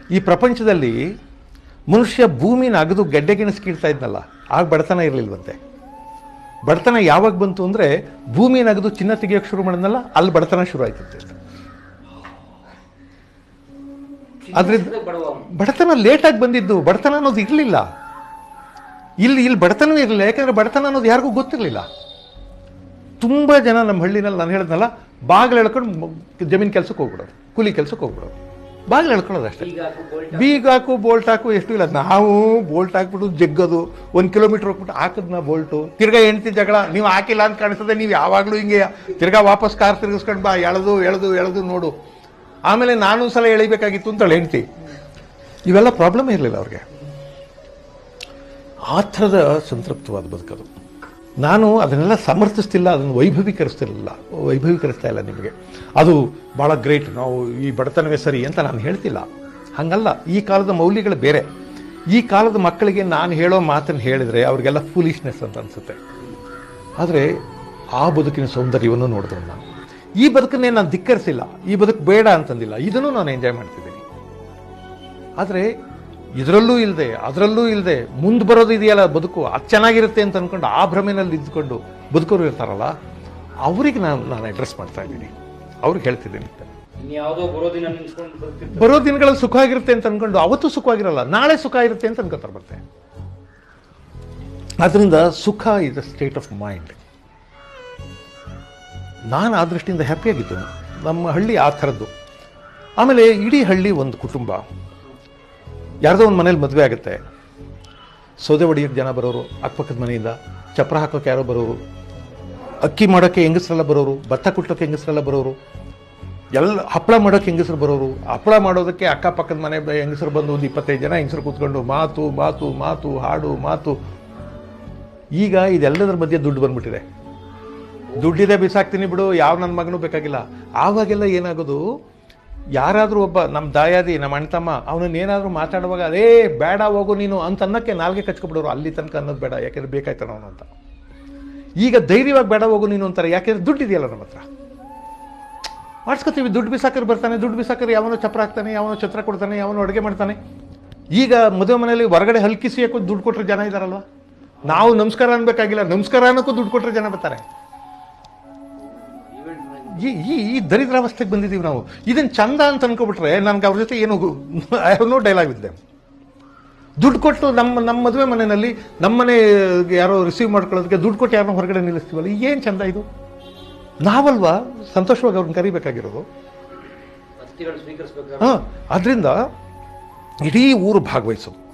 ಈ ಪ್ರಪಂಚದಲ್ಲಿ ಮನುಷ್ಯ ಭೂಮಿನ ಅಗದು ಗೆಡ್ಡೆಗೆಣಸ್ಕೀಳ್ತಾ ಇದ್ನಲ್ಲ ಆಗ ಬಡತನ ಇರಲಿಲ್ವಂತೆ ಬಡತನ ಯಾವಾಗ ಬಂತು ಅಂದರೆ ಭೂಮಿನ ಅಗದು ಚಿನ್ನ ತೆಗಿಯೋಕೆ ಶುರು ಮಾಡಿದ್ನಲ್ಲ ಅಲ್ಲಿ ಬಡತನ ಶುರು ಆಯ್ತಂತೆ ಅದ್ರಿಂದ ಬಡವ ಅವ್ನು. ಬಡತನ ಲೇಟಾಗಿ ಬಂದಿದ್ದು ಬಡತನ ಅನ್ನೋದು ಇರಲಿಲ್ಲ ಇಲ್ಲಿ ಇಲ್ಲಿ ಬಡತನವೇ ಇರಲಿಲ್ಲ ಯಾಕಂದ್ರೆ ಬಡತನ ಅನ್ನೋದು ಯಾರಿಗೂ ಗೊತ್ತಿರಲಿಲ್ಲ ತುಂಬ ಜನ ನಮ್ಮ ಹಳ್ಳಿನಲ್ಲಿ ನಾನು ಹೇಳಿದ್ನಲ್ಲ ಬಾಗಿಲು ಎಳ್ಕೊಂಡು ಮ- ಜಮೀನ್ ಕೆಲ್ಸಕ್ಕೆ ಹೋಗ್ಬಿಡೋರು ಕೂಲಿ ಕೆಲ್ಸಕ್ಕೆ ಹೋಗ್ಬಿಡೋರು ಬಾಗಿಲು ಎಳ್ಕೊಳ್ಳೋದು ಅಷ್ಟೇ ಈಗ ಹಾಕು ಬೋಲ್ಟ್ ಬೀಗ ಹಾಕು ಬೋಲ್ಟ್ ಹಾಕು ಎಷ್ಟು ಇಲ್ಲ ನಾವು ಬೋಲ್ಟ್ ಹಾಕ್ಬಿಟ್ಟು ಜಗ್ಗದು ಒಂದು ಕಿಲೋಮೀಟರ್ ಹೋಗ್ಬಿಟ್ಟು ಹಾಕದ್ನ ಬೋಲ್ಟು ತಿರ್ಗಾ ಹೆಂಡ್ತಿ ಜಗಳ ನೀವು ಹಾಕಿಲ್ಲ ಅಂತ ಕಾಣಿಸ್ತದೆ ನೀವು ಯಾವಾಗಲೂ ಹಿಂಗೆ ತಿರ್ಗಾ ವಾಪಸ್ ಕಾರ್ ತಿರ್ಗಿಸ್ಕೊಂಡು ಬಾ ಎಳೆದು ಎಳೆದು ಎಳೆದು ನೋಡು ಆಮೇಲೆ ನಾನು ಸಲ ಎಳಿಬೇಕಾಗಿತ್ತು ಅಂತ ಹೆಂಡ್ತಿ ಇವೆಲ್ಲ ಪ್ರಾಬ್ಲಮ್ ಇರಲಿಲ್ಲ ಅವ್ರಿಗೆ ಆ ಥರದ ಸಂತೃಪ್ತವಾದ ಬದುಕದು ನಾನು ಅದನ್ನೆಲ್ಲ ಸಮರ್ಥಿಸ್ತಿಲ್ಲ ಅದನ್ನು ವೈಭವೀಕರಿಸ್ತಿರಲಿಲ್ಲ ವೈಭವೀಕರಿಸ್ತಾ ಇಲ್ಲ ನಿಮಗೆ ಅದು ಭಾಳ ಗ್ರೇಟ್ ನಾವು ಈ ಬಡತನವೇ ಸರಿ ಅಂತ ನಾನು ಹೇಳ್ತಿಲ್ಲ ಹಂಗಲ್ಲ ಈ ಕಾಲದ ಮೌಲ್ಯಗಳು ಬೇರೆ ಈ ಕಾಲದ ಮಕ್ಕಳಿಗೆ ನಾನು ಹೇಳೋ ಮಾತನ್ನು ಹೇಳಿದರೆ ಅವ್ರಿಗೆಲ್ಲ ಫೂಲಿಶ್ನೆಸ್ ಅಂತ ಅನಿಸುತ್ತೆ ಆದರೆ ಆ ಬದುಕಿನ ಸೌಂದರ್ಯವನ್ನು ನೋಡಿದ್ರು ನಾನು ಈ ಬದುಕನ್ನೇ ನಾನು ಧಿಕ್ಕರಿಸಿಲ್ಲ ಈ ಬದುಕು ಬೇಡ ಅಂತಂದಿಲ್ಲ ಇದನ್ನು ನಾನು ಎಂಜಾಯ್ ಮಾಡ್ತಿದ್ದೀನಿ ಆದರೆ ಇದರಲ್ಲೂ ಇಲ್ಲದೆ ಅದರಲ್ಲೂ ಇಲ್ಲದೆ ಮುಂದೆ ಬರೋದು ಇದೆಯಲ್ಲ ಬದುಕು ಅದು ಚೆನ್ನಾಗಿರುತ್ತೆ ಅಂತ ಅಂದ್ಕೊಂಡು ಆ ಭ್ರಮೆನಲ್ಲಿ ಇದ್ಕೊಂಡು ಬದುಕೋರು ಇರ್ತಾರಲ್ಲ ಅವರಿಗೆ ನಾನು ನಾನು ಅಡ್ರೆಸ್ ಮಾಡ್ತಾ ಇದ್ದೀನಿ ಅವ್ರಿಗೆ ಹೇಳ್ತಿದ್ದೀನಿ ಇನ್ಯಾವುದೋ ಬರೋ ದಿನ ನಿಂತ್ಕೊಂಡು ಬರ್ತಿತ್ತು ಬರೋ ದಿನಗಳಲ್ಲಿ ಸುಖ ಆಗಿರುತ್ತೆ ಅಂತ ಅನ್ಕೊಂಡು ಅವತ್ತು ಸುಖವಾಗಿರಲ್ಲ ನಾಳೆ ಸುಖ ಇರುತ್ತೆ ಅಂತ ಅನ್ಕೋತಾರೆ ಮತ್ತೆ ಅದರಿಂದ ಸುಖ is a state of mind ನಾನು ಆ ದೃಷ್ಟಿಯಿಂದ ಹ್ಯಾಪಿಯಾಗಿದ್ದು ನಮ್ಮ ಹಳ್ಳಿ ಆ ಥರದ್ದು ಆಮೇಲೆ ಇಡೀ ಹಳ್ಳಿ ಒಂದು ಕುಟುಂಬ ಯಾರ್ದೋ ಒಂದು ಮನೇಲಿ ಮದುವೆ ಆಗುತ್ತೆ ಸೌದೆ ಹೊಡಿಯೋಕ್ಕೆ ಜನ ಬರೋರು ಅಕ್ಕಪಕ್ಕದ ಮನೆಯಿಂದ ಚಪ್ರ ಹಾಕೋಕೆ ಯಾರೋ ಬರೋರು ಅಕ್ಕಿ ಮಾಡೋಕ್ಕೆ ಹೆಂಗಸರೆಲ್ಲ ಬರೋರು ಭತ್ತ ಕುಟ್ಟೋಕೆ ಹೆಂಗಸರೆಲ್ಲ ಬರೋರು ಎಲ್ಲ ಹಪ್ಪಳ ಮಾಡೋಕೆ ಹೆಂಗಸರು ಬರೋರು ಹಪ್ಪಳ ಮಾಡೋದಕ್ಕೆ ಅಕ್ಕಪಕ್ಕದ ಮನೆ ಬ- ಹೆಂಗಸರು ಬಂದು ಒಂದು ಇಪ್ಪತ್ತೈದು ಜನ ಹೆಂಗಸರು ಕೂತ್ಕೊಂಡು ಮಾತು ಮಾತು ಮಾತು ಹಾಡು ಮಾತು ಈಗ ಇದೆಲ್ಲದರ ಮಧ್ಯೆ ದುಡ್ಡು ಬಂದ್ಬಿಟ್ಟಿದೆ ದುಡ್ಡಿದೆ ಬಿಸಾಕ್ತೀನಿ ಬಿಡು ಯಾವ ನನ್ನ ಮಗನೂ ಬೇಕಾಗಿಲ್ಲ ಆವಾಗೆಲ್ಲ ಏನಾಗೋದು ಯಾರಾದರೂ ಒಬ್ಬ ನಮ್ಮ ದಾಯಾದಿ ನಮ್ಮ ಅಣ್ತಮ್ಮ ಅವನನ್ನ ಏನಾದರೂ ಮಾತಾಡುವಾಗ ಅದೇ ಬೇಡ ಹೋಗು ನೀನು ಅಂತ ಅನ್ನಕ್ಕೆ ನಾಲ್ಗೆ ಕಚ್ಕೊಬಿಡೋರು ಅಲ್ಲಿ ತನಕ ಅನ್ನೋದು ಬೇಡ ಯಾಕೆಂದ್ರೆ ಬೇಕಾಯ್ತಾನ ಅವನು ಅಂತ ಈಗ ಧೈರ್ಯವಾಗಿ ಬೇಡ ಹೋಗು ನೀನು ಅಂತಾರೆ ಯಾಕೆಂದ್ರೆ ದುಡ್ಡು ಇದೆಯಲ್ಲ ನಮ್ಮ ಹತ್ರ ಮಾಡಿಸ್ಕೊತೀವಿ ದುಡ್ಡು ಬಿಸಾಕರು ಬರ್ತಾನೆ ದುಡ್ಡು ಬಿಸಾಕರು ಯಾವನೋ ಚಪ್ರ ಹಾಕ್ತಾನೆ ಯಾವನೋ ಛತ್ರ ಕೊಡ್ತಾನೆ ಯಾವನೋ ಅಡುಗೆ ಮಾಡ್ತಾನೆ ಈಗ ಮದುವೆ ಮನೆಯಲ್ಲಿ ಹೊರಗಡೆ ಹಲ್ಕಿಸಿ ಹಾಕೋ ದುಡ್ಡು ಕೊಟ್ಟರೆ ಜನ ಇದ್ದಾರಲ್ವ ನಾವು ನಮಸ್ಕಾರ ಅನ್ಬೇಕಾಗಿಲ್ಲ ನಮಸ್ಕಾರ ಅನ್ನೋಕ್ಕೂ ದುಡ್ಡು ಕೊಟ್ಟರೆ ಜನ ಬರ್ತಾರೆ ಈ ಈ ಈ ದರಿದ್ರಾವಸ್ಥೆಗೆ ಬಂದಿದ್ದೀವಿ ನಾವು ಇದನ್ನ ಚಂದ ಅಂತ ಅನ್ಕೊಬಿಟ್ರೆ ನನ್ಗೆ ಅವ್ರ ಜೊತೆ ಏನು I have no dialogue with them ದುಡ್ಡು ಕೊಟ್ಟು ನಮ್ಮ ನಮ್ಮ ಮದುವೆ ಮನೆಯಲ್ಲಿ ನಮ್ಮನೆ ಯಾರೋ ರಿಸೀವ್ ಮಾಡ್ಕೊಳ್ಳೋದಕ್ಕೆ ದುಡ್ಡು ಕೊಟ್ಟು ಯಾರನ್ನೋ ಹೊರಗಡೆ ನಿಲ್ಲಿಸ್ತೀವಲ್ಲ ಏನು ಚಂದ ಇದು ನಾವಲ್ವಾ ಸಂತೋಷವಾಗಿ ಅವ್ರನ್ನ ಕರಿಬೇಕಾಗಿರೋದು ಅತಿಥಿಗಳು ಸ್ವೀಕರಿಸ್ಬೇಕಾದ್ರೆ ಹಾಂ ಅದರಿಂದ ಇಡೀ ಊರು ಭಾಗವಹಿಸೋದು